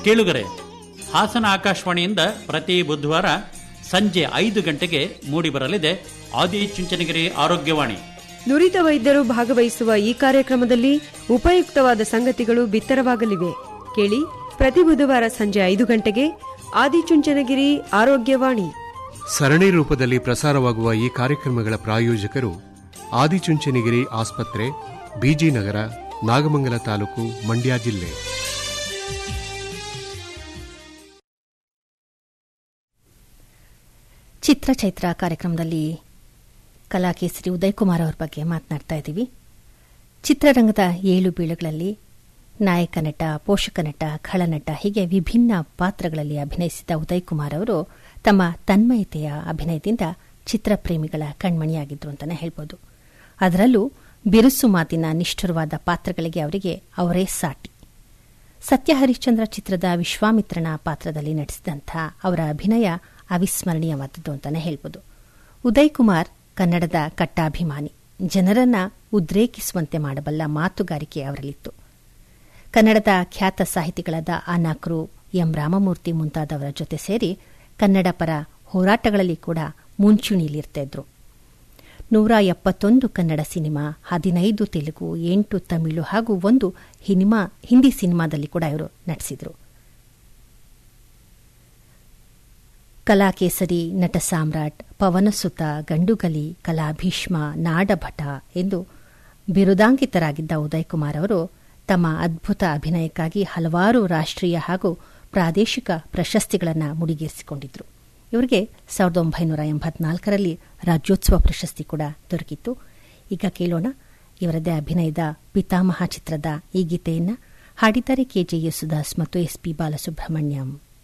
ಕೇಳುಗರೆ ಹಾಸನ ಆಕಾಶವಾಣಿಯಿಂದ ಪ್ರತಿ ಬುಧವಾರ ಸಂಜೆ ಐದು ಗಂಟೆಗೆ ಮೂಡಿಬರಲಿದೆ ಆದಿಚುಂಚನಗಿರಿ ಆರೋಗ್ಯವಾಣಿ ನುರಿತ ವೈದ್ಯರು ಭಾಗವಹಿಸುವ ಈ ಕಾರ್ಯಕ್ರಮದಲ್ಲಿ ಉಪಯುಕ್ತವಾದ ಸಂಗತಿಗಳು ಬಿತ್ತರವಾಗಲಿವೆ ಕೇಳಿ ಪ್ರತಿ ಬುಧವಾರ ಸಂಜೆ ಐದು ಗಂಟೆಗೆ ಆದಿಚುಂಚನಗಿರಿ ಆರೋಗ್ಯವಾಣಿ ಸರಣಿ ರೂಪದಲ್ಲಿ ಪ್ರಸಾರವಾಗುವ ಈ ಕಾರ್ಯಕ್ರಮಗಳ ಪ್ರಾಯೋಜಕರು ಆದಿಚುಂಚನಗಿರಿ ಆಸ್ಪತ್ರೆ ಬಿಜಿ ನಗರ ನಾಗಮಂಗಲ ತಾಲೂಕು ಮಂಡ್ಯ ಜಿಲ್ಲೆ ಚಿತ್ರಚೈತ್ರ ಕಾರ್ಯಕ್ರಮದಲ್ಲಿ ಕಲಾಕೇಸರಿ ಉದಯ್ ಕುಮಾರ್ ಅವರ ಬಗ್ಗೆ ಮಾತನಾಡ್ತಾ ಇದ್ದೀವಿ ಚಿತ್ರರಂಗದ ಏಳು ಬೀಳುಗಳಲ್ಲಿ ನಾಯಕ ನಟ ಪೋಷಕ ನಟ ಖಳನಟ ಹೀಗೆ ವಿಭಿನ್ನ ಪಾತ್ರಗಳಲ್ಲಿ ಅಭಿನಯಿಸಿದ ಉದಯ್ ಕುಮಾರ್ ಅವರು ತಮ್ಮ ತನ್ಮಯತೆಯ ಅಭಿನಯದಿಂದ ಚಿತ್ರಪ್ರೇಮಿಗಳ ಕಣ್ಮಣಿಯಾಗಿದ್ರು ಅಂತಲೇ ಹೇಳ್ಬೋದು ಅದರಲ್ಲೂ ಬಿರುಸು ಮಾತಿನ ನಿಷ್ಠುರವಾದ ಪಾತ್ರಗಳಿಗೆ ಅವರಿಗೆ ಅವರೇ ಸಾಟಿ ಸತ್ಯ ಹರಿಶ್ಚಂದ್ರ ಚಿತ್ರದ ವಿಶ್ವಾಮಿತ್ರನ ಪಾತ್ರದಲ್ಲಿ ನಟಿಸಿದಂಥ ಅವರ ಅಭಿನಯ ಅವಿಸ್ಮರಣೀಯವಾದದ್ದು ಅಂತಾನೆ ಹೇಳ್ಬೋದು ಉದಯ್ ಕುಮಾರ್ ಕನ್ನಡದ ಕಟ್ಟಾಭಿಮಾನಿ ಜನರನ್ನ ಉದ್ರೇಕಿಸುವಂತೆ ಮಾಡಬಲ್ಲ ಮಾತುಗಾರಿಕೆ ಅವರಲ್ಲಿತ್ತು ಕನ್ನಡದ ಖ್ಯಾತ ಸಾಹಿತಿಗಳಾದ ಅನಾಕ್ರು ಎಂ ರಾಮಮೂರ್ತಿ ಮುಂತಾದವರ ಜೊತೆ ಸೇರಿ ಕನ್ನಡ ಪರ ಹೋರಾಟಗಳಲ್ಲಿ ಕೂಡ ಮುಂಚೂಣಿಯಲ್ಲಿರ್ತಿದ್ರು ನೂರ ಎಪ್ಪತ್ತೊಂದು ಕನ್ನಡ ಸಿನಿಮಾ ಹದಿನೈದು ತೆಲುಗು ಎಂಟು ತಮಿಳು ಹಾಗೂ ಒಂದು ಹಿನಿಮಾ ಹಿಂದಿ ಸಿನಿಮಾದಲ್ಲಿ ಕೂಡ ಇವರು ನಟಿಸಿದರು ಕಲಾಕೇಸರಿ ನಟ ಸಾಮ್ರಾಟ್ ಪವನಸುತ ಗಂಡುಗಲಿ ಕಲಾಭೀಷ್ಮ ನಾಡಭಟ ಎಂದು ಬಿರುದಾಂಕಿತರಾಗಿದ್ದ ಉದಯ್ ಕುಮಾರ್ ಅವರು ತಮ್ಮ ಅದ್ಭುತ ಅಭಿನಯಕ್ಕಾಗಿ ಹಲವಾರು ರಾಷ್ಟ್ರೀಯ ಹಾಗೂ ಪ್ರಾದೇಶಿಕ ಪ್ರಶಸ್ತಿಗಳನ್ನು ಮುಡಿಗೇರಿಸಿಕೊಂಡಿದ್ರು ಇವರಿಗೆ ಸಾವಿರದ ಒಂಬೈನೂರ ಎಂಬತ್ನಾಲ್ಕರಲ್ಲಿ ರಾಜ್ಯೋತ್ಸವ ಪ್ರಶಸ್ತಿ ಕೂಡ ದೊರಕಿತ್ತು ಈಗ ಕೇಳೋಣ ಇವರದೇ ಅಭಿನಯದ ಪಿತಾಮಹ ಚಿತ್ರದ ಈ ಗೀತೆಯನ್ನ ಹಾಡಿದ್ದಾರೆ ಕೆಜೆ ಯೇಸುದಾಸ್ ಮತ್ತು ಎಸ್ ಪಿ ಬಾಲಸುಬ್ರಹ್ಮಣ್ಯಂ